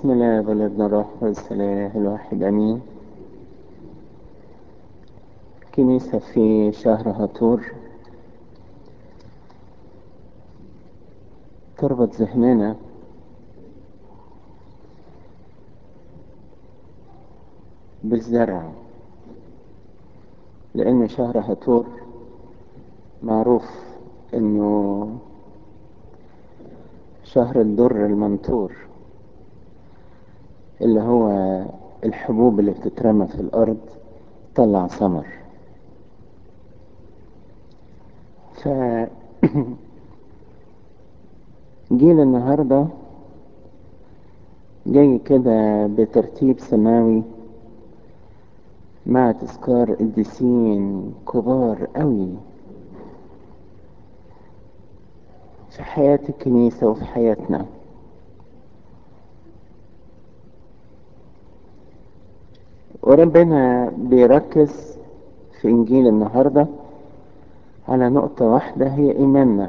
بسم الله والابن الروح والسلام الواحد امين كنيسة في شهر هطور تربط ذهننا بالزرع لأن شهر هطور معروف إنه شهر الدر المنثور اللي هو الحبوب اللي بتترمى في الأرض تطلع ثمر ف جيل النهاردة جاي كده بترتيب سماوي مع تذكار قديسين كبار قوي في حياة الكنيسة وفي حياتنا وربنا بيركز في إنجيل النهاردة على نقطة واحدة هي إيماننا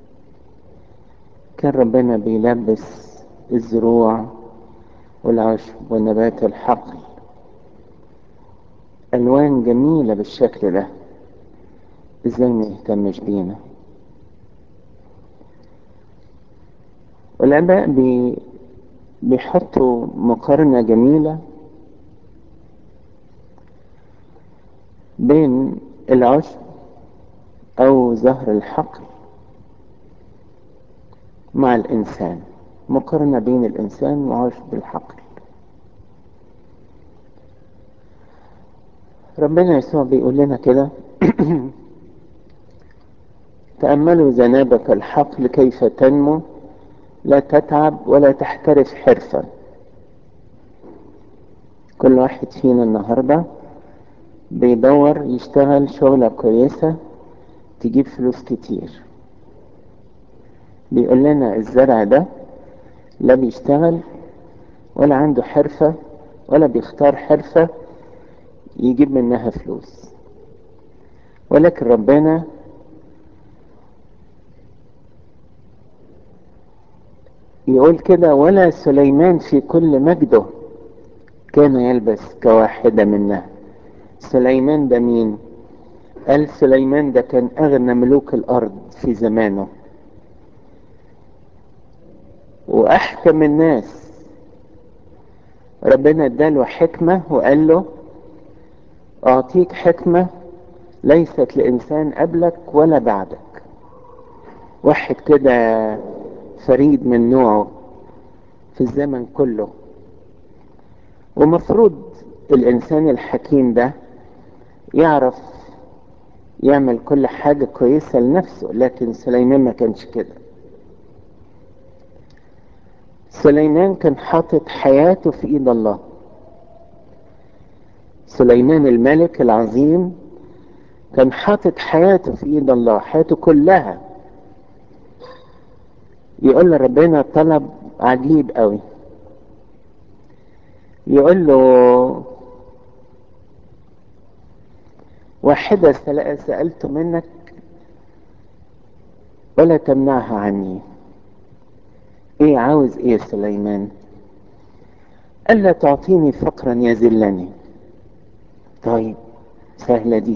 كان ربنا بيلبس الزروع والعشب ونبات الحقل ألوان جميلة بالشكل ده إزاي ما يهتمش بينا والآباء بي بيحطوا مقارنة جميلة بين العشب أو زهر الحقل مع الإنسان مقارنة بين الإنسان وعشب الحقل ربنا يسوع بيقول لنا كده تأملوا زنابك الحقل كيف تنمو لا تتعب ولا تحترف حرفا كل واحد فينا النهارده بيدور يشتغل شغلة كويسة تجيب فلوس كتير بيقول لنا الزرع ده لا بيشتغل ولا عنده حرفة ولا بيختار حرفة يجيب منها فلوس ولكن ربنا يقول كده ولا سليمان في كل مجده كان يلبس كواحدة منها سليمان ده مين قال سليمان ده كان أغنى ملوك الأرض في زمانه وأحكم الناس ربنا اداله حكمة وقال له أعطيك حكمة ليست لإنسان قبلك ولا بعدك واحد كده فريد من نوعه في الزمن كله ومفروض الإنسان الحكيم ده يعرف يعمل كل حاجة كويسة لنفسه لكن سليمان ما كانش كده سليمان كان حاطط حياته في ايد الله سليمان الملك العظيم كان حاطط حياته في ايد الله حياته كلها يقول لربنا طلب عجيب قوي يقول له واحدة سألت منك ولا تمنعها عني ايه عاوز ايه سليمان الا تعطيني فقرا يذلني طيب سهلة دي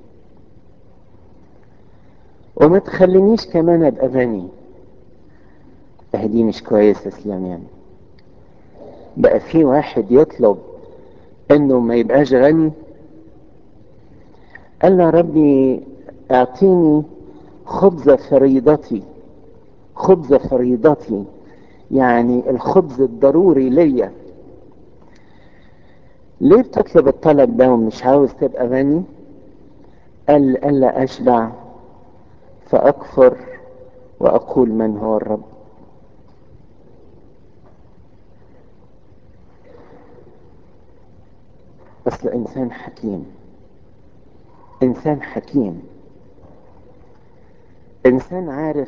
وما تخلينيش كمان ابقى غني دي مش كويسة سليمان بقى في واحد يطلب انه ما يبقاش غني قال له ربي اعطيني خبز فريضتي خبز فريضتي يعني الخبز الضروري ليا ليه بتطلب الطلب ده ومش عاوز تبقى غني قال الا اشبع فاكفر واقول من هو الرب اصل انسان حكيم انسان حكيم انسان عارف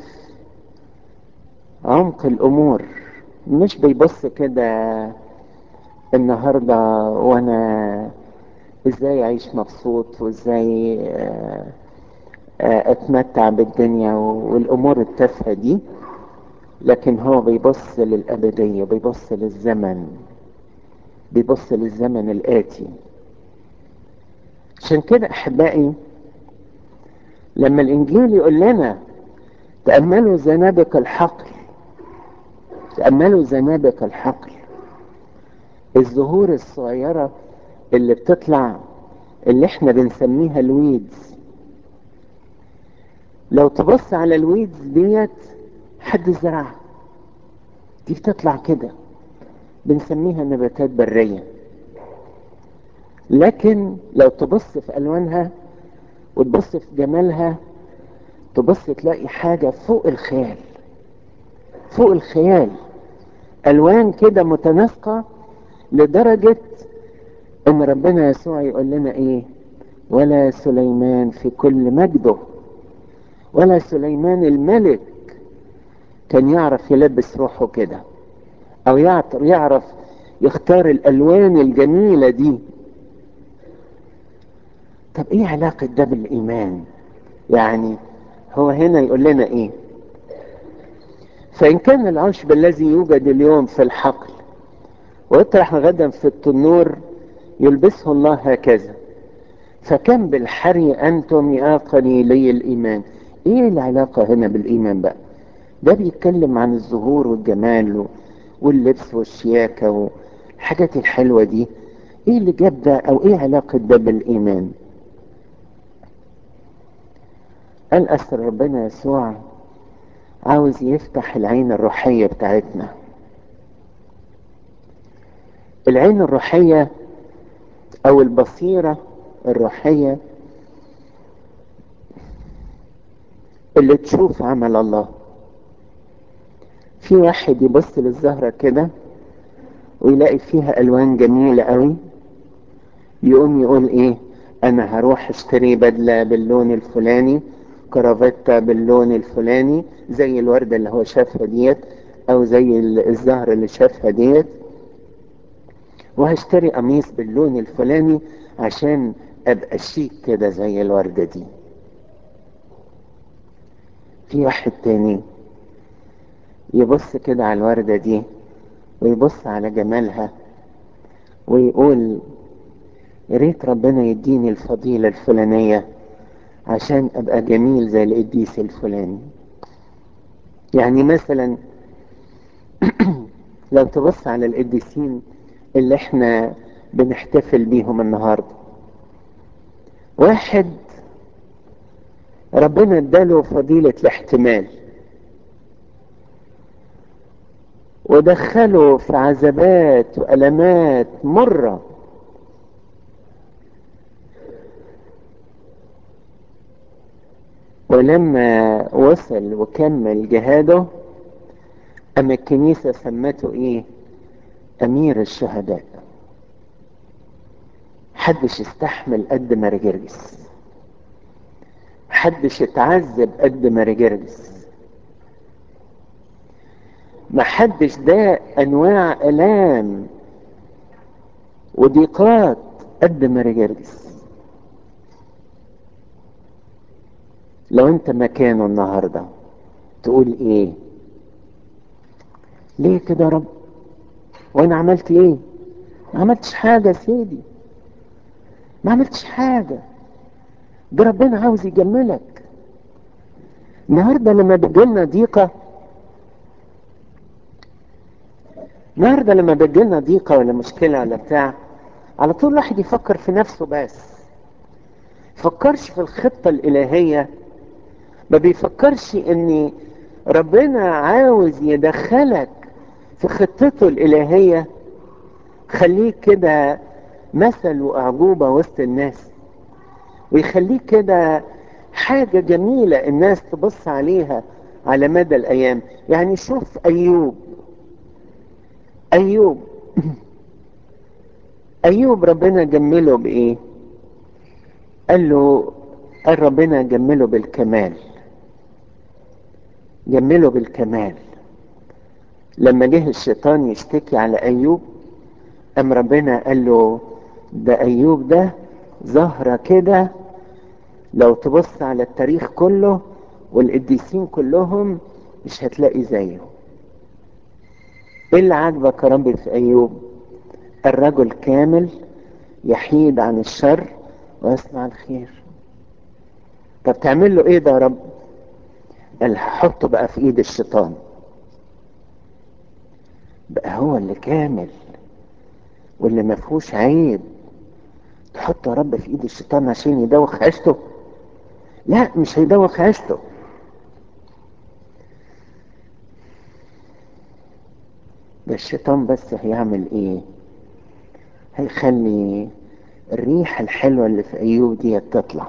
عمق الامور مش بيبص كده النهارده وانا ازاي اعيش مبسوط وازاي اتمتع بالدنيا والامور التافهه دي لكن هو بيبص للأبدية بيبص للزمن بيبص للزمن الآتي عشان كده أحبائي لما الإنجيل يقول لنا تأملوا زنابق الحقل تأملوا زنابق الحقل الزهور الصغيرة اللي بتطلع اللي احنا بنسميها الويدز لو تبص على الويدز ديت حد زرعها دي بتطلع كده بنسميها نباتات برية لكن لو تبص في ألوانها وتبص في جمالها تبص تلاقي حاجة فوق الخيال فوق الخيال ألوان كده متناسقة لدرجة ان ربنا يسوع يقول لنا ايه ولا سليمان في كل مجده ولا سليمان الملك كان يعرف يلبس روحه كده او يعرف يختار الالوان الجميلة دي طب ايه علاقة ده بالايمان يعني هو هنا يقول لنا ايه فان كان العشب الذي يوجد اليوم في الحقل ويطرح غدا في التنور يلبسه الله هكذا فكم بالحري أنتم يا قليلي الإيمان إيه العلاقة هنا بالإيمان بقى ده بيتكلم عن الظهور والجمال واللبس والشياكة والحاجات الحلوة دي إيه اللي جاب ده أو إيه علاقة ده بالإيمان قال أسر ربنا يسوع عاوز يفتح العين الروحية بتاعتنا العين الروحية او البصيرة الروحية اللي تشوف عمل الله في واحد يبص للزهرة كده ويلاقي فيها الوان جميلة قوي يقوم يقول ايه انا هروح اشتري بدلة باللون الفلاني كرافتة باللون الفلاني زي الوردة اللي هو شافها ديت او زي الزهر اللي شافها ديت وهشتري قميص باللون الفلاني عشان ابقى شيك كده زي الوردة دي في واحد تاني يبص كده على الوردة دي ويبص على جمالها ويقول يا ريت ربنا يديني الفضيلة الفلانية عشان ابقى جميل زي القديس الفلاني يعني مثلا لو تبص على القديسين اللي احنا بنحتفل بيهم النهاردة واحد ربنا اداله فضيلة الاحتمال ودخله في عذابات وألمات مرة ولما وصل وكمل جهاده أما الكنيسة سمته إيه أمير الشهداء محدش استحمل قد ما رجرجس محدش اتعذب قد ما رجرجس محدش ده انواع الام وضيقات قد ما رجرجس لو انت مكانه النهارده تقول ايه ليه كده يا رب وانا عملت ايه ما عملتش حاجه يا سيدي ما عملتش حاجه ده ربنا عاوز يجملك النهارده لما بتجيلنا ضيقه النهارده لما بتجيلنا ضيقه ولا مشكله ولا بتاع على طول الواحد يفكر في نفسه بس فكرش في الخطه الالهيه ما بيفكرش ان ربنا عاوز يدخلك في خطته الالهيه خليك كده مثل واعجوبه وسط الناس ويخليك كده حاجة جميلة الناس تبص عليها على مدى الأيام يعني شوف أيوب أيوب أيوب ربنا جمله بإيه قال له قال ربنا جمله بالكمال جمله بالكمال لما جه الشيطان يشتكي على أيوب أم ربنا قال له ده أيوب ده زهرة كده لو تبص على التاريخ كله والقديسين كلهم مش هتلاقي زيه ايه اللي عاجبك يا رب في ايوب الرجل كامل يحيد عن الشر ويصنع الخير طب تعمل له ايه ده يا رب قال حطه بقى في ايد الشيطان بقى هو اللي كامل واللي ما فيهوش عيب تحطه يا رب في ايد الشيطان عشان يدوخ عيشته لا مش هيدوخ عيشته ده الشيطان بس هيعمل ايه هيخلي الريحة الحلوة اللي في ايوب دي تطلع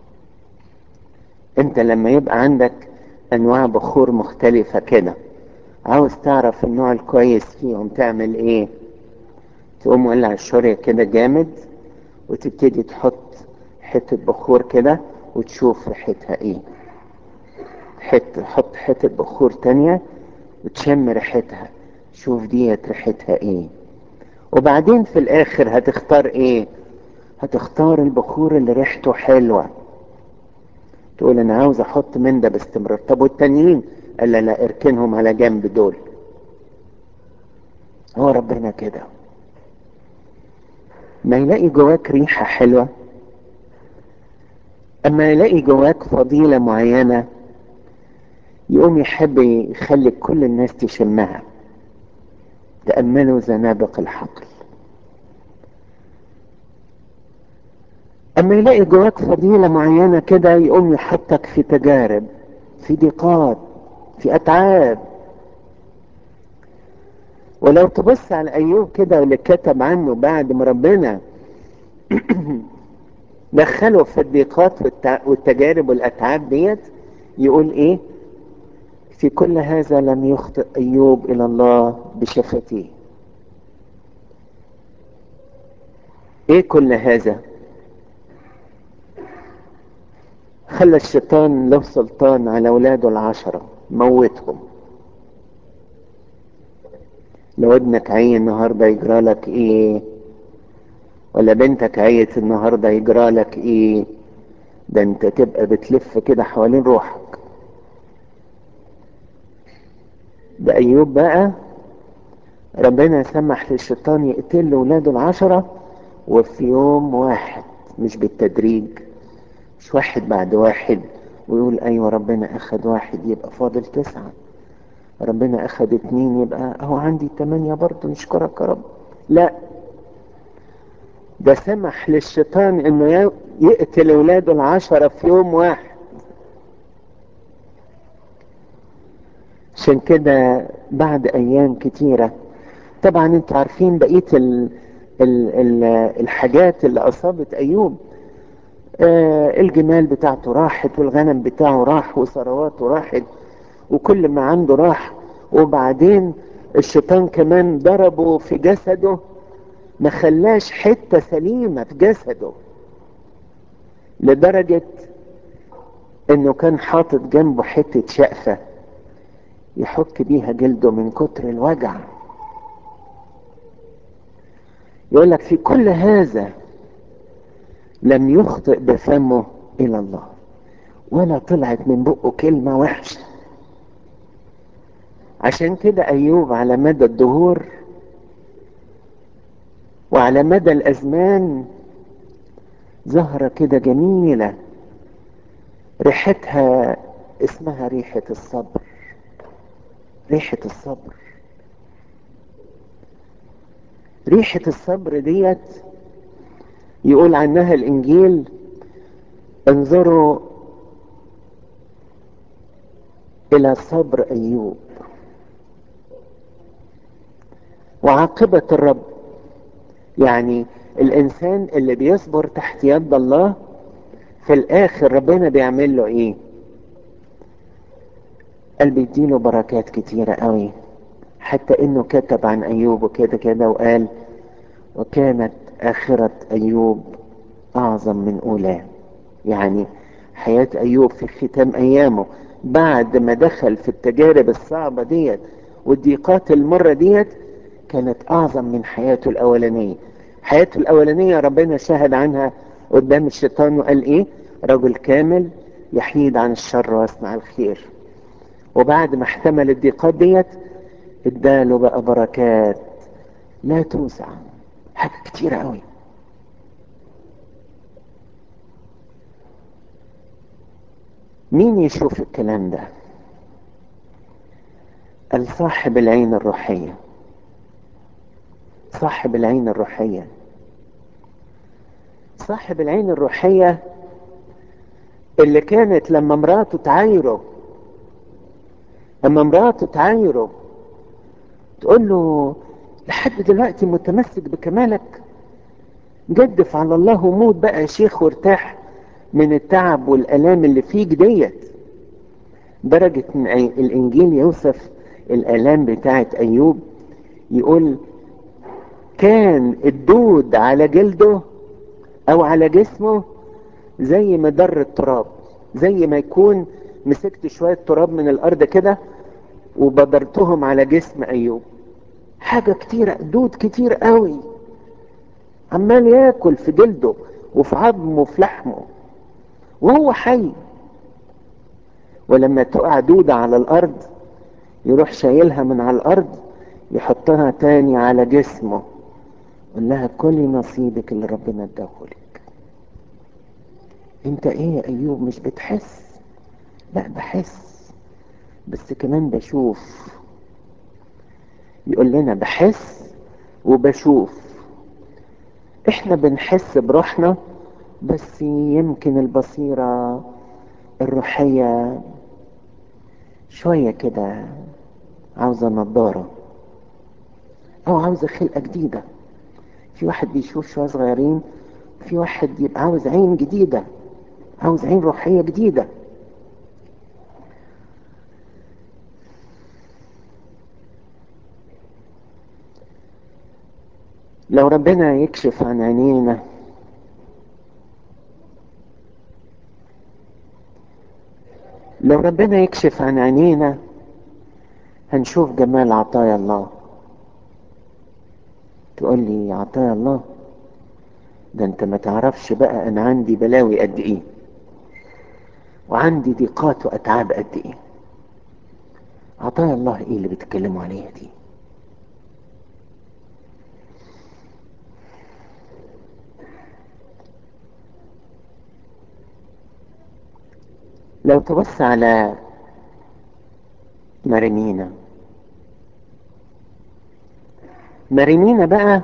انت لما يبقى عندك انواع بخور مختلفة كده عاوز تعرف النوع الكويس فيهم تعمل ايه تقوم ولع الشورية كده جامد وتبتدي تحط حتة بخور كده وتشوف ريحتها ايه حتة حط حتة بخور تانية وتشم ريحتها شوف ديت ريحتها ايه وبعدين في الاخر هتختار ايه هتختار البخور اللي ريحته حلوة تقول انا عاوز احط من ده باستمرار طب والتانيين قال لا لا اركنهم على جنب دول هو ربنا كده ما يلاقي جواك ريحة حلوة اما يلاقي جواك فضيلة معينة يقوم يحب يخلي كل الناس تشمها تأملوا زنابق الحقل اما يلاقي جواك فضيلة معينة كده يقوم يحطك في تجارب في ضيقات في اتعاب ولو تبص على ايوب كده واللي كتب عنه بعد ما ربنا دخله في الضيقات والتجارب والاتعاب ديت يقول ايه في كل هذا لم يخطئ ايوب الى الله بشفتيه ايه كل هذا خلى الشيطان له سلطان على اولاده العشرة موتهم لو ابنك عي النهاردة يجرى لك ايه ولا بنتك عيت النهاردة يجرى لك ايه ده انت تبقى بتلف كده حوالين روحك ده ايوب بقى ربنا سمح للشيطان يقتل ولاده العشرة وفي يوم واحد مش بالتدريج مش واحد بعد واحد ويقول ايوه ربنا اخد واحد يبقى فاضل تسعة ربنا اخد اتنين يبقى اهو عندي تمانية برضه نشكرك يا رب لا ده سمح للشيطان انه يقتل اولاده العشرة في يوم واحد عشان كده بعد ايام كتيرة طبعا انتوا عارفين بقية ال ال ال الحاجات اللي اصابت ايوب آه الجمال بتاعته راحت والغنم بتاعه راح وثرواته راحت وكل ما عنده راح وبعدين الشيطان كمان ضربه في جسده ما خلاش حتة سليمة في جسده لدرجة انه كان حاطط جنبه حتة شقفة يحك بيها جلده من كتر الوجع يقول لك في كل هذا لم يخطئ بفمه الى الله ولا طلعت من بقه كلمة وحشة عشان كده ايوب على مدى الدهور وعلى مدى الازمان زهرة كده جميلة ريحتها اسمها ريحة الصبر ريحة الصبر ريحة الصبر ديت يقول عنها الانجيل انظروا الى صبر ايوب وعاقبة الرب يعني الانسان اللي بيصبر تحت يد الله في الاخر ربنا بيعمل له ايه قال بيديله بركات كتيرة قوي حتى انه كتب عن ايوب كده كده وقال وكانت اخرة ايوب اعظم من اولاه يعني حياة ايوب في ختام ايامه بعد ما دخل في التجارب الصعبة ديت والضيقات المرة ديت كانت اعظم من حياته الاولانية حياته الاولانية ربنا شهد عنها قدام الشيطان وقال ايه رجل كامل يحيد عن الشر ويصنع الخير وبعد ما احتمل الضيقات ديت اداله بقى بركات لا توسع حاجة كتيرة قوي مين يشوف الكلام ده الصاحب العين الروحية صاحب العين الروحية صاحب العين الروحية اللي كانت لما مراته تعايره لما مراته تعايره تقول له لحد دلوقتي متمسك بكمالك جدف على الله وموت بقى يا شيخ وارتاح من التعب والالام اللي فيك ديت درجة ان الانجيل يوصف الالام بتاعت ايوب يقول كان الدود على جلده او على جسمه زي مدر التراب زي ما يكون مسكت شوية تراب من الارض كده وبدرتهم على جسم ايوب حاجة كتيرة دود كتير قوي عمال ياكل في جلده وفي عظمه وفي لحمه وهو حي ولما تقع دودة على الارض يروح شايلها من على الارض يحطها تاني على جسمه يقول لها كلي نصيبك اللي ربنا اداهولك انت ايه يا ايوب مش بتحس لا بحس بس كمان بشوف يقول لنا بحس وبشوف احنا بنحس بروحنا بس يمكن البصيرة الروحية شوية كده عاوزة نظارة او عاوزة خلقة جديدة في واحد بيشوف شوية صغيرين في واحد يبقى عاوز عين جديدة عاوز عين روحية جديدة لو ربنا يكشف عن عينينا لو ربنا يكشف عن عينينا هنشوف جمال عطايا الله تقول لي عطايا الله ده انت ما تعرفش بقى انا عندي بلاوي قد ايه وعندي ضيقات واتعاب قد ايه عطايا الله ايه اللي بتتكلموا عليها دي لو تبص على مريمينا مريمينا بقى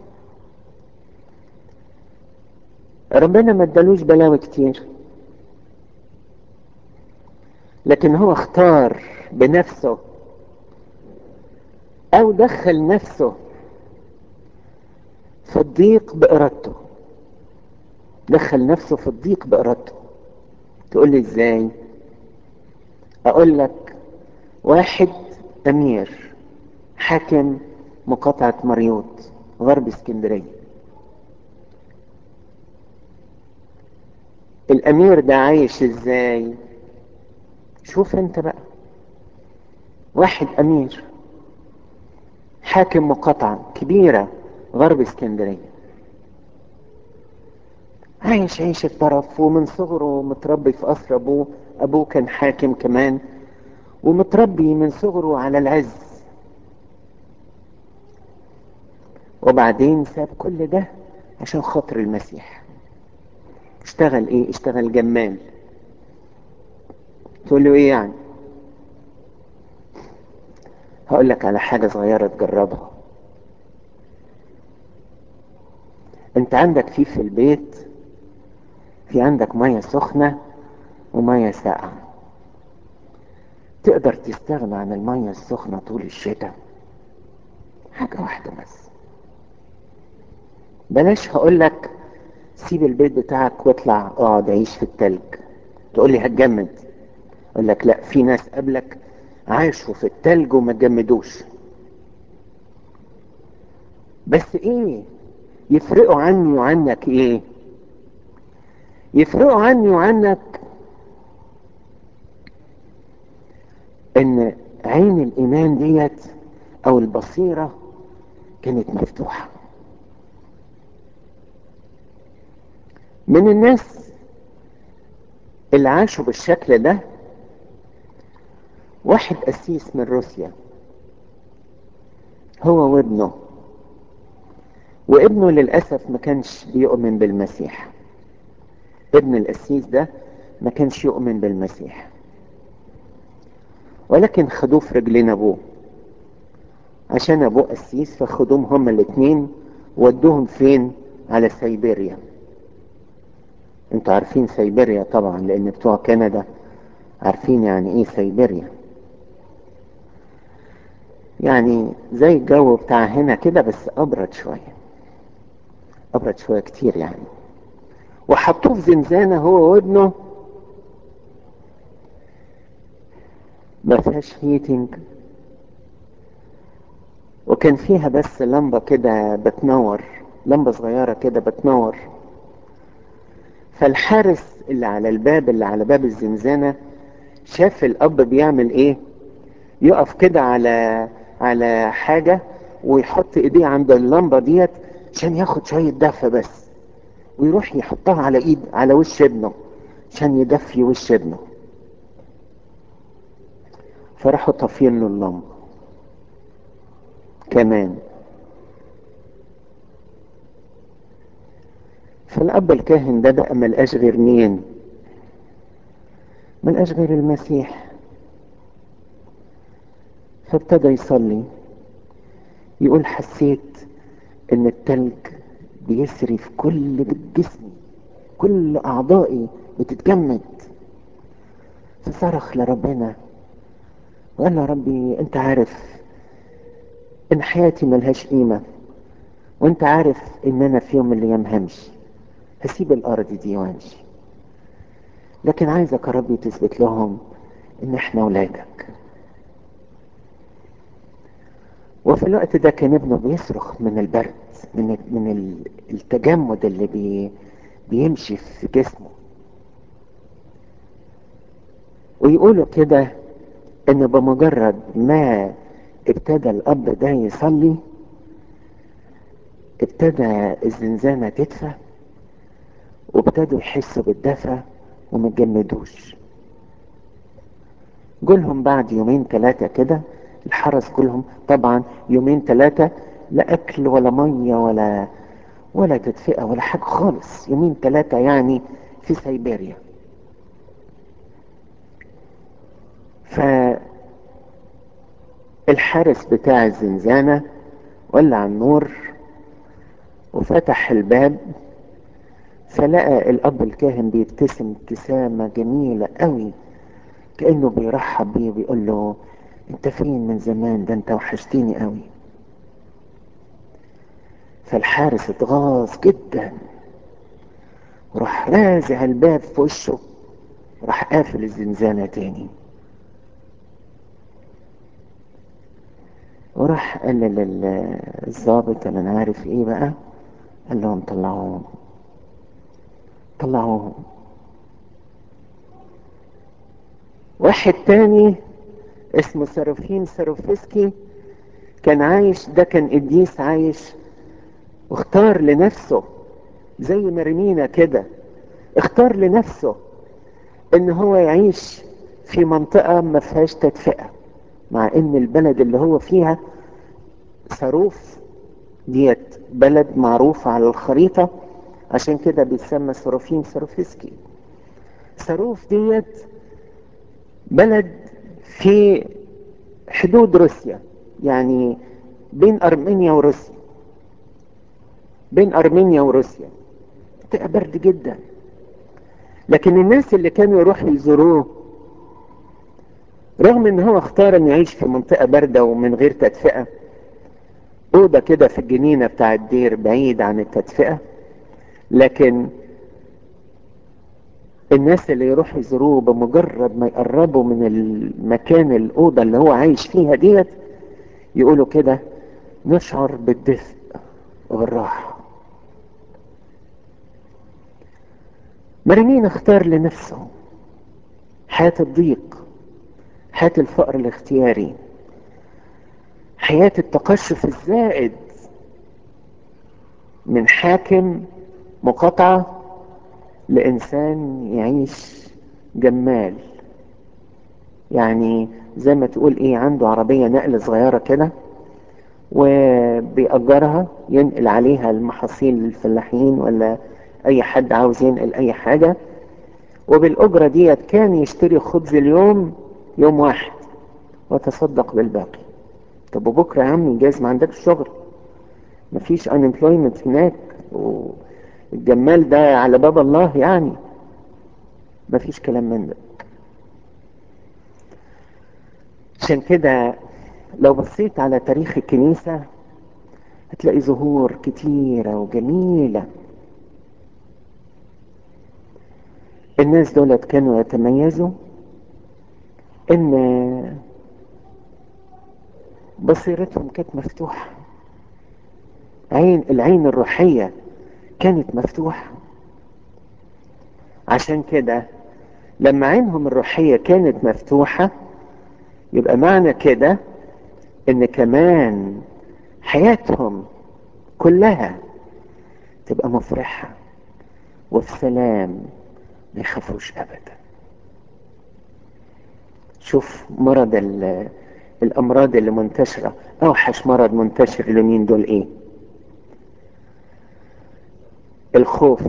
ربنا ما ادالوش بلاوي كتير لكن هو اختار بنفسه او دخل نفسه في الضيق بارادته دخل نفسه في الضيق بارادته تقول لي ازاي اقول لك واحد امير حاكم مقاطعة مريوط غرب اسكندرية الامير ده عايش ازاي شوف انت بقى واحد امير حاكم مقاطعة كبيرة غرب اسكندرية عايش عيشة طرف ومن صغره متربي في قصر ابوه ابوه كان حاكم كمان ومتربي من صغره على العز وبعدين ساب كل ده عشان خاطر المسيح اشتغل ايه اشتغل جمال تقول له ايه يعني هقول لك على حاجة صغيرة تجربها انت عندك في في البيت في عندك مية سخنة ومية ساقعة تقدر تستغنى عن المية السخنة طول الشتاء حاجة واحدة بس بلاش هقول لك سيب البيت بتاعك واطلع اقعد عيش في التلج تقول لي هتجمد اقول لك لا في ناس قبلك عاشوا في التلج وما جمدوش بس ايه يفرقوا عني وعنك ايه يفرقوا عني وعنك ان عين الايمان ديت او البصيرة كانت مفتوحة من الناس اللي عاشوا بالشكل ده واحد قسيس من روسيا هو وابنه وابنه للأسف ما كانش بيؤمن بالمسيح ابن القسيس ده ما كانش يؤمن بالمسيح ولكن خدوه في رجلين ابوه عشان ابوه قسيس فخدوهم هما الاتنين ودوهم فين على سيبيريا انتوا عارفين سيبيريا طبعا لان بتوع كندا عارفين يعني ايه سيبيريا يعني زي الجو بتاع هنا كده بس ابرد شوية ابرد شوية كتير يعني وحطوه في زنزانة هو وابنه ما فيهاش هيتنج وكان فيها بس لمبة كده بتنور لمبة صغيرة كده بتنور فالحارس اللي على الباب اللي على باب الزنزانة شاف الأب بيعمل إيه يقف كده على على حاجة ويحط إيديه عند اللمبة ديت عشان ياخد شوية دفى بس ويروح يحطها على إيد على وش ابنه عشان يدفي وش ابنه فراحوا طافين له اللمبة كمان فالأب الكاهن ده بقى ملقاش غير مين ملقاش غير المسيح فابتدى يصلي يقول حسيت ان التلج بيسري في كل جسمي كل اعضائي بتتجمد فصرخ لربنا وقال له ربي انت عارف ان حياتي ملهاش قيمة وانت عارف ان انا في يوم من الايام همشي هسيب الارض دي وامشي لكن عايزك يا ربي تثبت لهم ان احنا ولادك وفي الوقت ده كان ابنه بيصرخ من البرد من من التجمد اللي بي بيمشي في جسمه ويقولوا كده ان بمجرد ما ابتدى الاب ده يصلي ابتدى الزنزانة تدفى وابتدوا يحسوا بالدفى ومتجمدوش جولهم بعد يومين ثلاثة كده الحرس كلهم طبعا يومين ثلاثة لا أكل ولا مية ولا ولا تدفئة ولا حاجة خالص يومين ثلاثة يعني في سيبيريا فالحارس بتاع الزنزانة ولع النور وفتح الباب فلقى الأب الكاهن بيبتسم ابتسامة جميلة قوي كأنه بيرحب بيه وبيقول له انت فين من زمان ده انت وحشتيني قوي فالحارس اتغاظ جدا وراح رازع الباب في وشه وراح قافل الزنزانة تاني وراح قال للظابط اللي انا عارف ايه بقى قال لهم طلعوهم طلعوهم واحد تاني اسمه ساروفين ساروفسكي كان عايش ده كان قديس عايش واختار لنفسه زي مرمينا كده اختار لنفسه ان هو يعيش في منطقة ما فيهاش تدفئة مع ان البلد اللي هو فيها صاروف ديت بلد معروفة على الخريطة عشان كده بيتسمى ساروفين ساروفسكي صاروف ديت بلد في حدود روسيا يعني بين ارمينيا وروسيا بين ارمينيا وروسيا بتبقى برد جدا لكن الناس اللي كانوا يروحوا يزوروه رغم ان هو اختار انه يعيش في منطقة باردة ومن غير تدفئة اوضة كده في الجنينة بتاع الدير بعيد عن التدفئة لكن الناس اللي يروحوا يزوروه بمجرد ما يقربوا من المكان الأوضة اللي هو عايش فيها ديت يقولوا كده نشعر بالدفء وبالراحة مرمين اختار لنفسه حياة الضيق حياة الفقر الاختياري حياة التقشف الزائد من حاكم مقاطعة لإنسان يعيش جمال يعني زي ما تقول ايه عنده عربية نقل صغيرة كده وبيأجرها ينقل عليها المحاصيل للفلاحين ولا اي حد عاوز ينقل اي حاجة وبالأجرة ديت كان يشتري خبز اليوم يوم واحد وتصدق بالباقي طب وبكرة يا عمي جايز ما عندكش شغل مفيش unemployment هناك والجمال ده على باب الله يعني مفيش كلام من ده عشان كده لو بصيت على تاريخ الكنيسة هتلاقي زهور كتيرة وجميلة الناس دولت كانوا يتميزوا ان بصيرتهم كانت مفتوحة عين العين الروحية كانت مفتوحة عشان كده لما عينهم الروحية كانت مفتوحة يبقى معنى كده ان كمان حياتهم كلها تبقى مفرحة وفي سلام ما يخافوش ابدا شوف مرض الامراض اللي منتشرة اوحش مرض منتشر اليومين دول ايه الخوف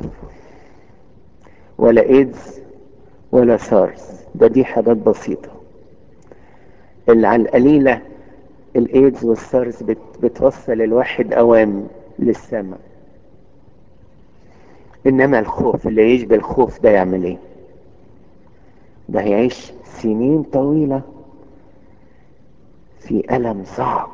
ولا ايدز ولا سارس ده دي حاجات بسيطة اللي على القليلة الايدز والسارس بت بتوصل الواحد اوام للسماء انما الخوف اللي يعيش بالخوف ده يعمل ايه ده هيعيش سنين طويلة في ألم صعب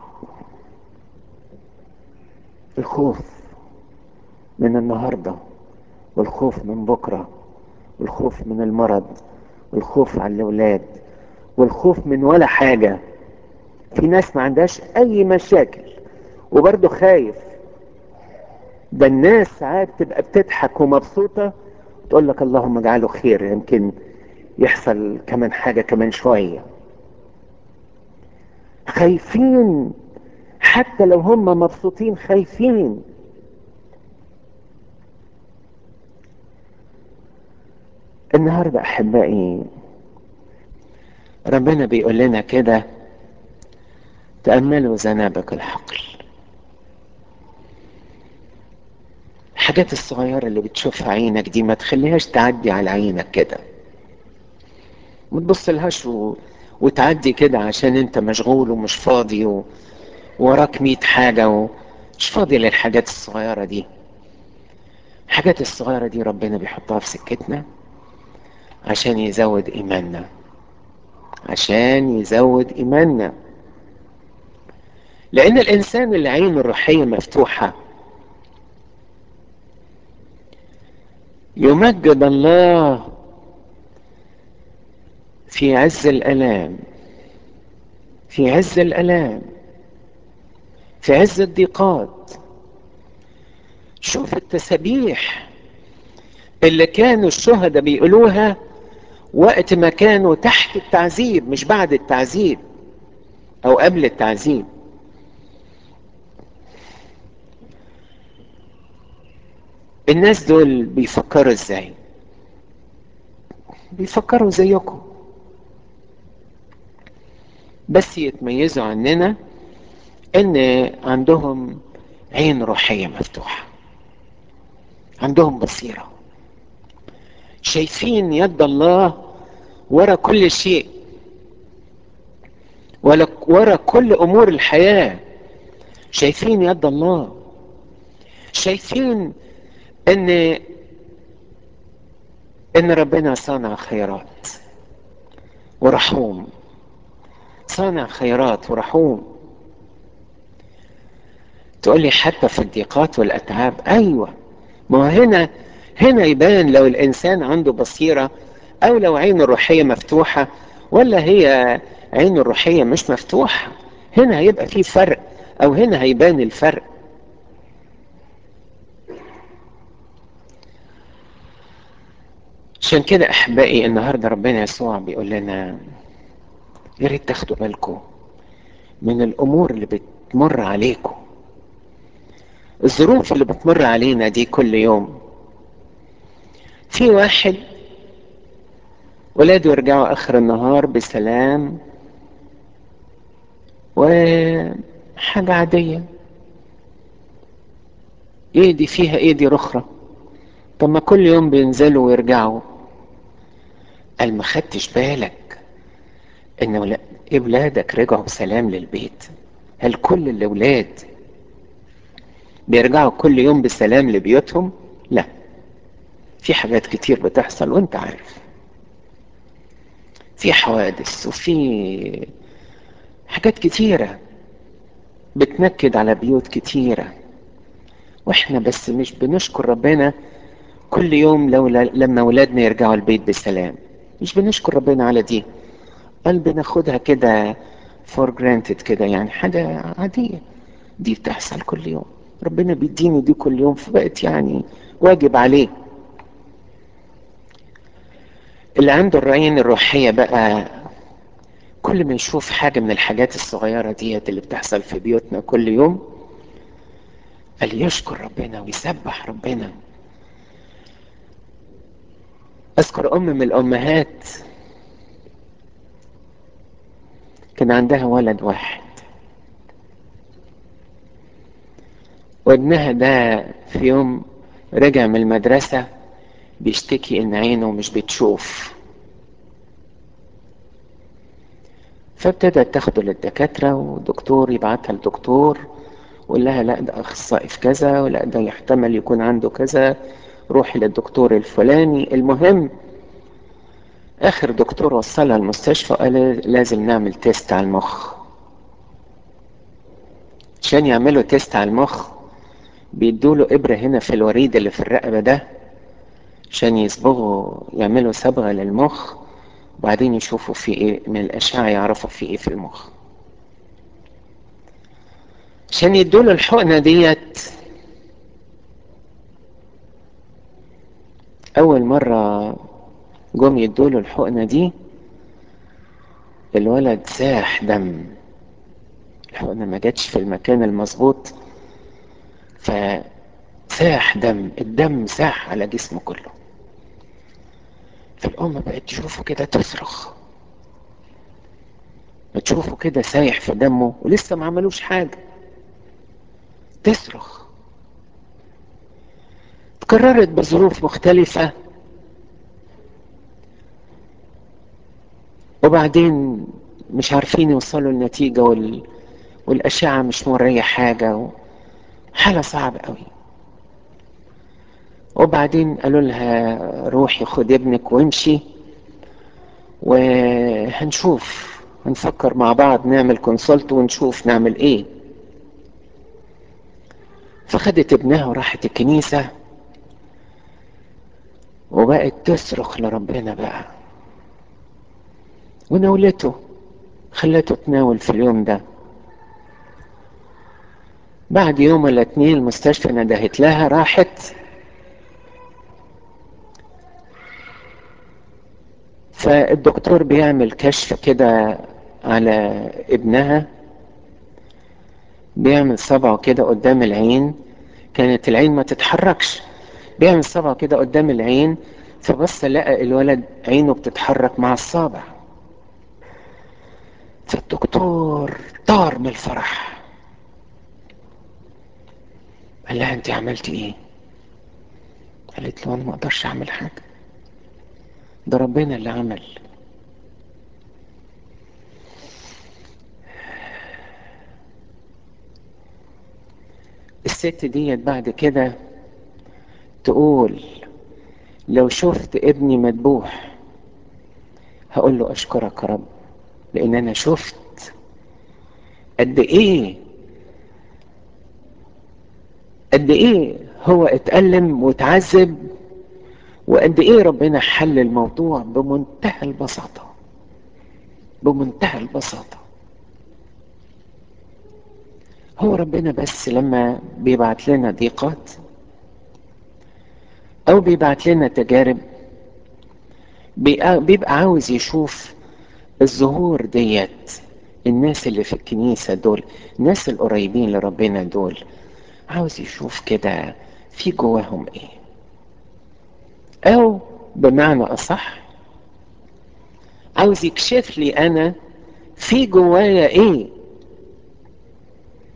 الخوف من النهاردة والخوف من بكرة والخوف من المرض والخوف على الأولاد والخوف من ولا حاجة في ناس ما عندهاش أي مشاكل وبرضه خايف ده الناس ساعات تبقى بتضحك ومبسوطة تقول لك اللهم اجعله خير يمكن يحصل كمان حاجة كمان شوية خايفين حتى لو هم مبسوطين خايفين النهاردة أحبائي ربنا بيقول لنا كده تأملوا زنابق الحقل الحاجات الصغيرة اللي بتشوفها عينك دي ما تخليهاش تعدي على عينك كده ما تبصلهاش و... وتعدي كده عشان انت مشغول ومش فاضي و... وراك ميت حاجة ومش فاضي للحاجات الصغيرة دي الحاجات الصغيرة دي ربنا بيحطها في سكتنا عشان يزود ايماننا عشان يزود ايماننا لان الانسان اللي عينه الروحية مفتوحة يمجد الله في عز الالام في عز الالام في عز الضيقات شوف التسابيح اللي كانوا الشهداء بيقولوها وقت ما كانوا تحت التعذيب مش بعد التعذيب او قبل التعذيب الناس دول بيفكروا ازاي بيفكروا زيكم بس يتميزوا عننا ان عندهم عين روحية مفتوحة عندهم بصيرة شايفين يد الله ورا كل شيء ورا كل امور الحياة شايفين يد الله شايفين ان ان ربنا صانع خيرات ورحوم صانع خيرات ورحوم تقول لي حتى في الضيقات والاتعاب ايوه ما هو هنا هنا يبان لو الانسان عنده بصيره او لو عينه الروحيه مفتوحه ولا هي عينه الروحيه مش مفتوحه هنا هيبقى في فرق او هنا هيبان الفرق عشان كده احبائي النهارده ربنا يسوع بيقول لنا يا ريت تاخدوا بالكم من الامور اللي بتمر عليكم الظروف اللي بتمر علينا دي كل يوم في واحد ولاده يرجعوا اخر النهار بسلام و حاجة عادية ايه دي فيها ايه دي رخرة طب ما كل يوم بينزلوا ويرجعوا قال ما خدتش بالك ان اولادك رجعوا بسلام للبيت هل كل الاولاد بيرجعوا كل يوم بسلام لبيوتهم لا في حاجات كتير بتحصل وانت عارف في حوادث وفي حاجات كتيرة بتنكد على بيوت كتيرة واحنا بس مش بنشكر ربنا كل يوم لو لما ولادنا يرجعوا البيت بسلام مش بنشكر ربنا على دي قال بناخدها كده فور جرانتد كده يعني حاجة عادية دي بتحصل كل يوم ربنا بيديني دي كل يوم فبقت يعني واجب عليه اللي عنده الرعين الروحية بقى كل ما يشوف حاجة من الحاجات الصغيرة ديت اللي بتحصل في بيوتنا كل يوم قال يشكر ربنا ويسبح ربنا اذكر ام من الامهات كان عندها ولد واحد وابنها ده في يوم رجع من المدرسة بيشتكي ان عينه مش بتشوف فابتدت تاخده للدكاترة ودكتور يبعتها لدكتور ويقول لها لا ده اخصائي في كذا ولا ده يحتمل يكون عنده كذا روحي للدكتور الفلاني المهم اخر دكتور وصلها المستشفى قال لازم نعمل تيست على المخ عشان يعملوا تيست على المخ بيدوله ابرة هنا في الوريد اللي في الرقبة ده عشان يصبغوا يعملوا صبغة للمخ وبعدين يشوفوا في ايه من الاشعة يعرفوا في ايه في المخ عشان يدوله الحقنة ديت اول مرة جم يدوله الحقنة دي الولد ساح دم الحقنة ما جاتش في المكان المظبوط فساح دم الدم ساح على جسمه كله فالأم بقت تشوفه كده تصرخ تشوفه كده سايح في دمه ولسه ما عملوش حاجة تصرخ تكررت بظروف مختلفة وبعدين مش عارفين يوصلوا النتيجة وال... والأشعة مش مورية حاجة و... حالة صعبة قوي وبعدين قالوا لها روحي خد ابنك وامشي وهنشوف هنفكر مع بعض نعمل كونسلت ونشوف نعمل ايه فخدت ابنها وراحت الكنيسة وبقت تصرخ لربنا بقى ونولته خلته تناول في اليوم ده بعد يوم ولا اتنين المستشفى ندهت لها راحت فالدكتور بيعمل كشف كده على ابنها بيعمل صبعه كده قدام العين كانت العين ما تتحركش بيعمل صبعه كده قدام العين فبص لقى الولد عينه بتتحرك مع الصابع فالدكتور طار من الفرح قال لها انت عملتي ايه قالت له انا ما اقدرش اعمل حاجه ده ربنا اللي عمل الست ديت بعد كده تقول لو شفت ابني مذبوح هقول له اشكرك يا رب لان انا شفت قد ايه قد ايه هو اتألم واتعذب وقد ايه ربنا حل الموضوع بمنتهى البساطة بمنتهى البساطة هو ربنا بس لما بيبعت لنا ضيقات او بيبعت لنا تجارب بيبقى عاوز يشوف الظهور ديت الناس اللي في الكنيسة دول الناس القريبين لربنا دول عاوز يشوف كده في جواهم ايه او بمعنى اصح عاوز يكشف لي انا في جوايا ايه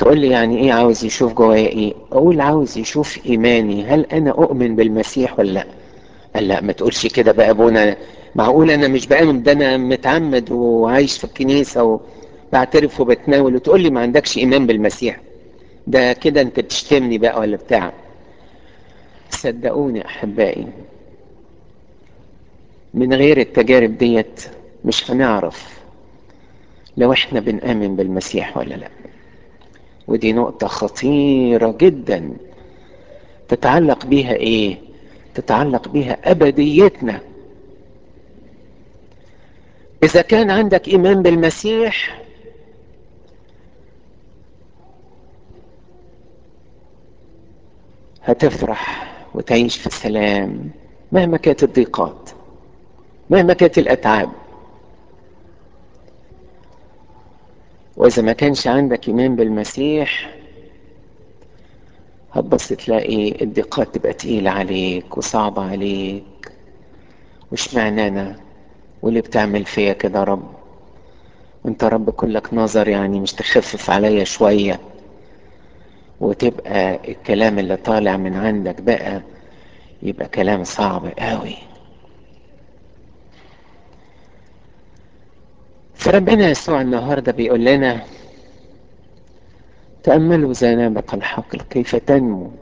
تقول لي يعني ايه عاوز يشوف جوايا ايه اقول عاوز يشوف ايماني هل انا اؤمن بالمسيح ولا لا قال لا ما تقولش كده بقى ابونا معقول انا مش بآمن ده انا متعمد وعايش في الكنيسة وبعترف وبتناول وتقول لي ما عندكش ايمان بالمسيح ده كده انت بتشتمني بقى ولا بتاع صدقوني احبائي من غير التجارب ديت مش هنعرف لو احنا بنآمن بالمسيح ولا لا ودي نقطة خطيرة جدا تتعلق بيها ايه تتعلق بيها ابديتنا اذا كان عندك ايمان بالمسيح هتفرح وتعيش في سلام مهما كانت الضيقات مهما كانت الاتعاب واذا ما كانش عندك ايمان بالمسيح هتبص تلاقي الضيقات تبقى تقيلة عليك وصعبة عليك وش معنى انا واللي بتعمل فيا كده يا رب وانت رب كلك نظر يعني مش تخفف عليا شوية وتبقى الكلام اللي طالع من عندك بقى يبقى كلام صعب قوي فربنا يسوع النهاردة بيقول لنا تأملوا زنابق الحقل كيف تنمو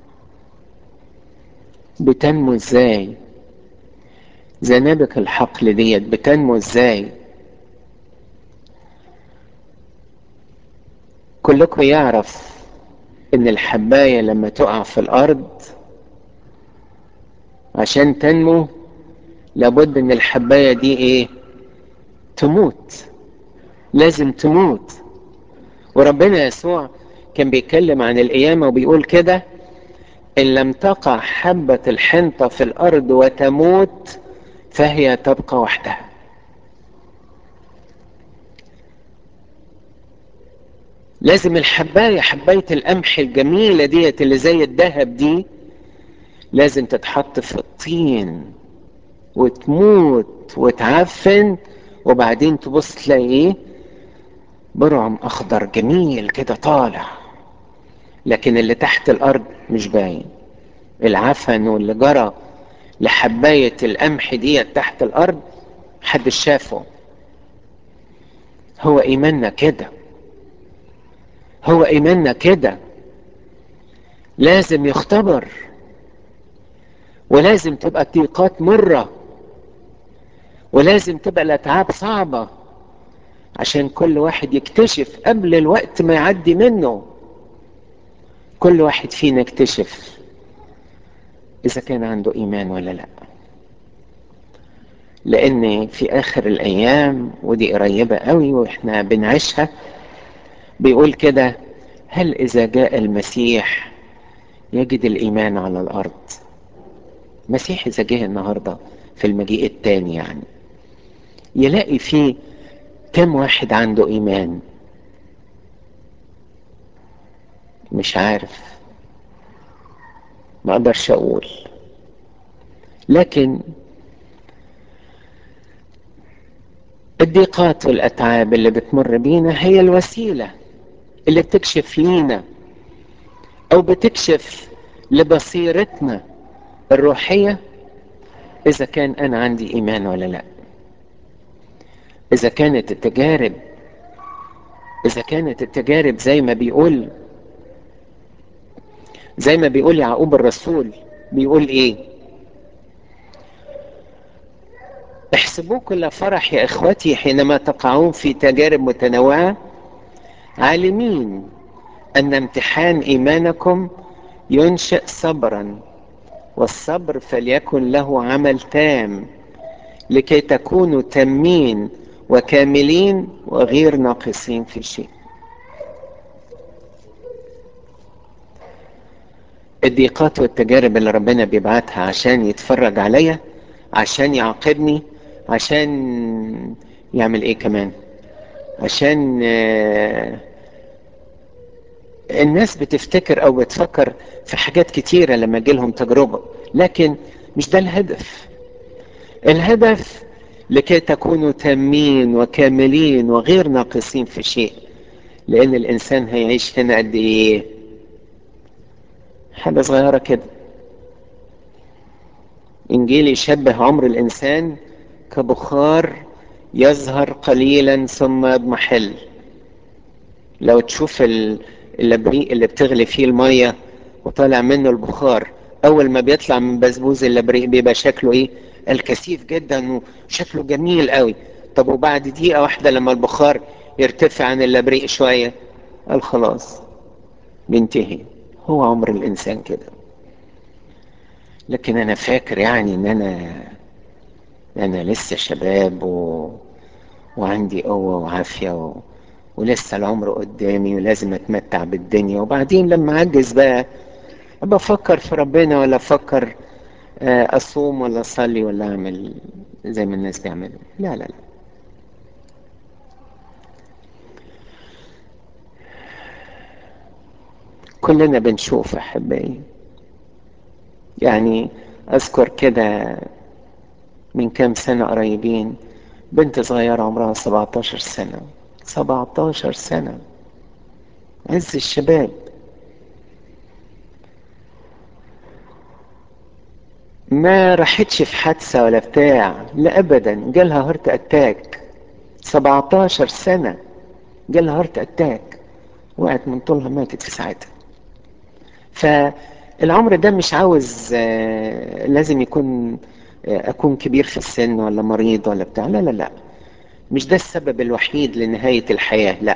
بتنمو ازاي زنابق الحقل ديت بتنمو ازاي كلكم يعرف ان الحباية لما تقع في الارض عشان تنمو لابد ان الحباية دي ايه تموت لازم تموت وربنا يسوع كان بيتكلم عن القيامة وبيقول كده إن لم تقع حبة الحنطة في الأرض وتموت فهي تبقى وحدها لازم الحباية حباية القمح الجميلة ديت اللي زي الذهب دي لازم تتحط في الطين وتموت وتعفن وبعدين تبص تلاقي ايه برعم اخضر جميل كده طالع لكن اللي تحت الارض مش باين العفن واللي جرى لحباية القمح دي تحت الارض محدش شافه هو ايماننا كده هو ايماننا كده لازم يختبر ولازم تبقى الضيقات مرة ولازم تبقى الاتعاب صعبة عشان كل واحد يكتشف قبل الوقت ما يعدي منه كل واحد فينا يكتشف اذا كان عنده ايمان ولا لا لان في اخر الايام ودي قريبة قوي واحنا بنعيشها بيقول كده هل اذا جاء المسيح يجد الايمان على الارض مسيح اذا جه النهاردة في المجيء التاني يعني يلاقي فيه كم واحد عنده ايمان مش عارف ما اقدرش اقول لكن الضيقات والاتعاب اللي بتمر بينا هي الوسيله اللي بتكشف لينا او بتكشف لبصيرتنا الروحيه اذا كان انا عندي ايمان ولا لا اذا كانت التجارب اذا كانت التجارب زي ما بيقول زي ما بيقول يعقوب الرسول بيقول ايه احسبوا كل فرح يا اخوتي حينما تقعون في تجارب متنوعه عالمين ان امتحان ايمانكم ينشئ صبرا والصبر فليكن له عمل تام لكي تكونوا تامين وكاملين وغير ناقصين في شيء الضيقات والتجارب اللي ربنا بيبعتها عشان يتفرج عليا عشان يعاقبني عشان يعمل ايه كمان عشان الناس بتفتكر او بتفكر في حاجات كتيرة لما جيلهم تجربة لكن مش ده الهدف الهدف لكي تكونوا تامين وكاملين وغير ناقصين في شيء لان الانسان هيعيش هنا قد ايه حاجة صغيرة كده انجيل يشبه عمر الانسان كبخار يظهر قليلا ثم يضمحل لو تشوف اللبريق اللي بتغلي فيه المية وطالع منه البخار اول ما بيطلع من بزبوز اللبريق بيبقى شكله ايه الكثيف جدا وشكله جميل قوي طب وبعد دقيقة واحدة لما البخار يرتفع عن اللبريق شوية قال خلاص بينتهي هو عمر الانسان كده لكن انا فاكر يعني ان انا انا لسه شباب و... وعندي قوة وعافية و... ولسه العمر قدامي ولازم اتمتع بالدنيا وبعدين لما اعجز بقى ابقى افكر في ربنا ولا افكر اصوم ولا اصلي ولا اعمل زي ما الناس بيعملوا لا لا لا كلنا بنشوف احبائي يعني اذكر كده من كام سنة قريبين بنت صغيرة عمرها 17 سنة 17 سنة عز الشباب ما راحتش في حادثة ولا بتاع لا ابدا جالها هارت اتاك 17 سنة جالها هارت اتاك وقعت من طولها ماتت في ساعتها فالعمر ده مش عاوز لازم يكون اكون كبير في السن ولا مريض ولا بتاع لا لا لا مش ده السبب الوحيد لنهاية الحياة لا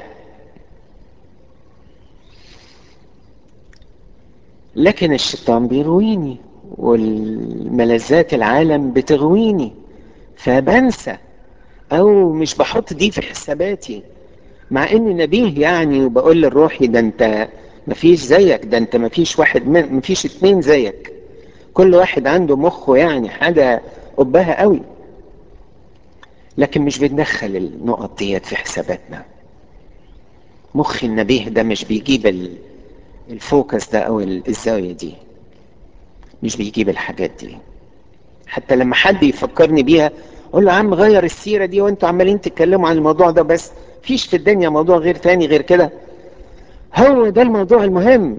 لكن الشيطان بيغويني والملذات العالم بتغويني فبنسى او مش بحط دي في حساباتي مع اني نبيه يعني وبقول للروحي ده انت مفيش زيك ده انت مفيش واحد من مفيش اتنين زيك كل واحد عنده مخه يعني حاجة قبها قوي لكن مش بندخل النقط ديت في حساباتنا مخ النبيه ده مش بيجيب الفوكس ده او الزاوية دي مش بيجيب الحاجات دي حتى لما حد يفكرني بيها اقول له يا عم غير السيرة دي وانتوا عمالين تتكلموا عن الموضوع ده بس فيش في الدنيا موضوع غير تاني غير كده هو ده الموضوع المهم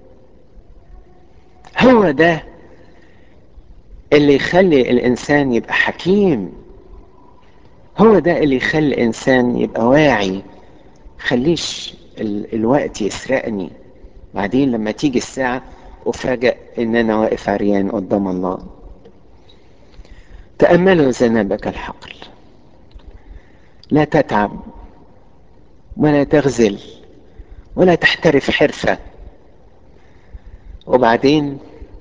هو ده اللي يخلي الانسان يبقى حكيم هو ده اللي يخلي الانسان يبقى واعي خليش ال الوقت يسرقني بعدين لما تيجي الساعة أفاجأ إن أنا واقف عريان قدام الله تأملوا ذنبك الحقل لا تتعب ولا تغزل ولا تحترف حرفة وبعدين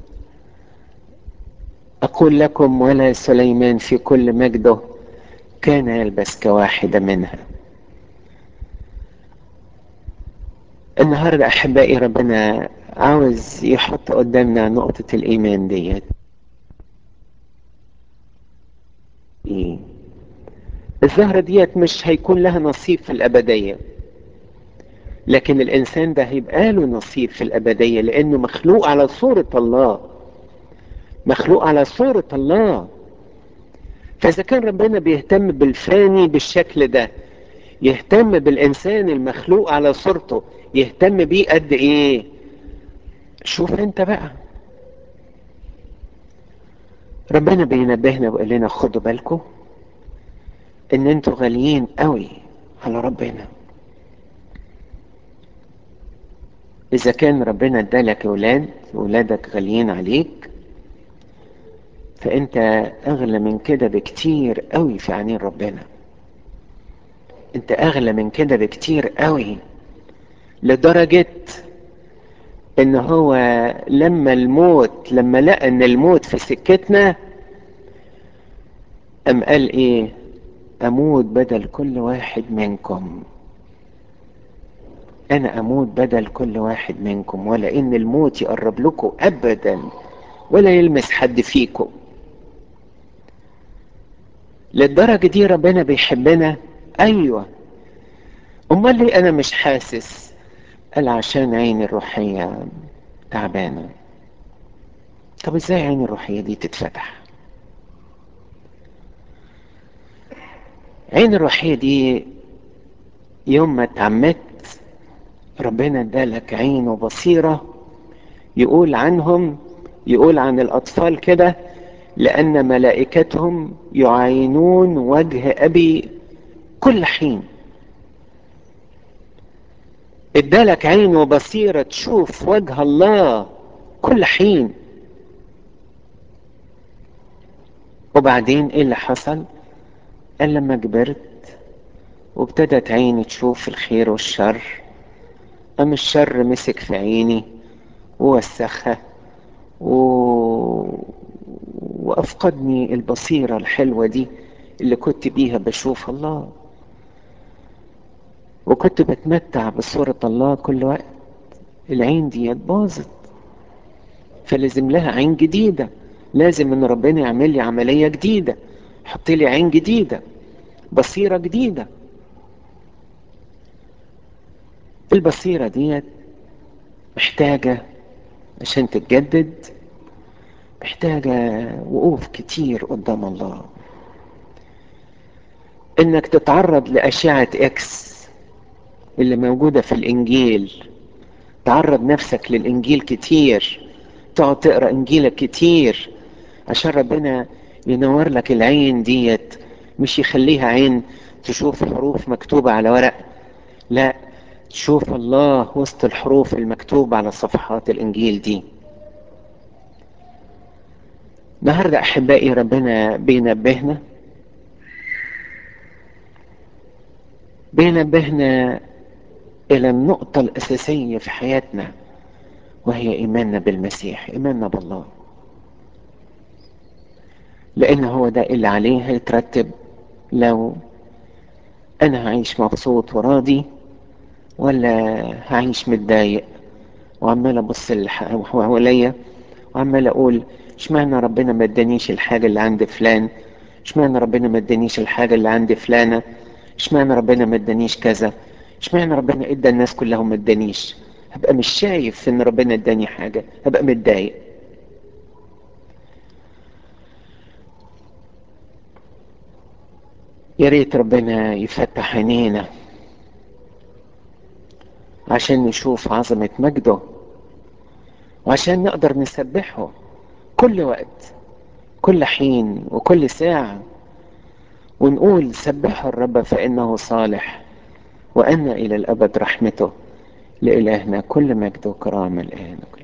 أقول لكم ولا سليمان في كل مجده كان يلبس كواحدة منها النهاردة أحبائي ربنا عاوز يحط قدامنا نقطة الإيمان ديت إيه؟ الزهرة ديت مش هيكون لها نصيب في الأبدية لكن الإنسان ده هيبقى له نصيب في الأبدية لأنه مخلوق على صورة الله مخلوق على صورة الله فإذا كان ربنا بيهتم بالفاني بالشكل ده يهتم بالإنسان المخلوق على صورته يهتم بيه قد إيه شوف أنت بقى ربنا بينبهنا ويقول لنا خدوا بالكم ان انتوا غاليين قوي على ربنا اذا كان ربنا ادالك اولاد اولادك غاليين عليك فانت اغلى من كده بكتير قوي في عينين ربنا انت اغلى من كده بكتير قوي لدرجة ان هو لما الموت لما لقى ان الموت في سكتنا ام قال ايه اموت بدل كل واحد منكم انا اموت بدل كل واحد منكم ولا ان الموت يقرب لكم ابدا ولا يلمس حد فيكم للدرجة دي ربنا بيحبنا ايوه امال ليه انا مش حاسس قال عشان عيني الروحية تعبانة طب ازاي عيني الروحية دي تتفتح عين الروحية دي يوم ما اتعمدت ربنا ادالك عين وبصيرة يقول عنهم يقول عن الأطفال كده لأن ملائكتهم يعينون وجه أبي كل حين ادالك عين وبصيرة تشوف وجه الله كل حين وبعدين ايه اللي حصل قال لما كبرت وابتدت عيني تشوف الخير والشر أم الشر مسك في عيني ووسخها و... وأفقدني البصيرة الحلوة دي اللي كنت بيها بشوف الله وكنت بتمتع بصورة الله كل وقت العين دي باظت فلازم لها عين جديدة لازم ان ربنا يعمل لي عملية جديدة يحط لي عين جديدة بصيرة جديدة البصيرة ديت محتاجة عشان تتجدد محتاجة وقوف كتير قدام الله انك تتعرض لأشعة اكس اللي موجودة في الانجيل تعرض نفسك للانجيل كتير تقعد تقرا انجيلك كتير عشان ربنا ينور لك العين ديت مش يخليها عين تشوف حروف مكتوبة على ورق لا تشوف الله وسط الحروف المكتوبة على صفحات الانجيل دي النهارده احبائي ربنا بينبهنا بينبهنا الى النقطة الاساسية في حياتنا وهي ايماننا بالمسيح ايماننا بالله لان هو ده اللي عليه هيترتب لو انا هعيش مبسوط وراضي ولا هعيش متضايق وعمال ابص حواليا وعمال اقول اشمعنى ربنا ما ادانيش الحاجه اللي عند فلان اشمعنى ربنا ما ادانيش الحاجه اللي عند فلانه اشمعنى ربنا ما ادانيش كذا اشمعنى ربنا ادى الناس كلها وما ادانيش هبقى مش شايف ان ربنا اداني حاجه هبقى متضايق يا ريت ربنا يفتح عينينا عشان نشوف عظمة مجده وعشان نقدر نسبحه كل وقت كل حين وكل ساعة ونقول سبحوا الرب فإنه صالح وأن إلى الأبد رحمته لإلهنا كل مجد وكرامة الآن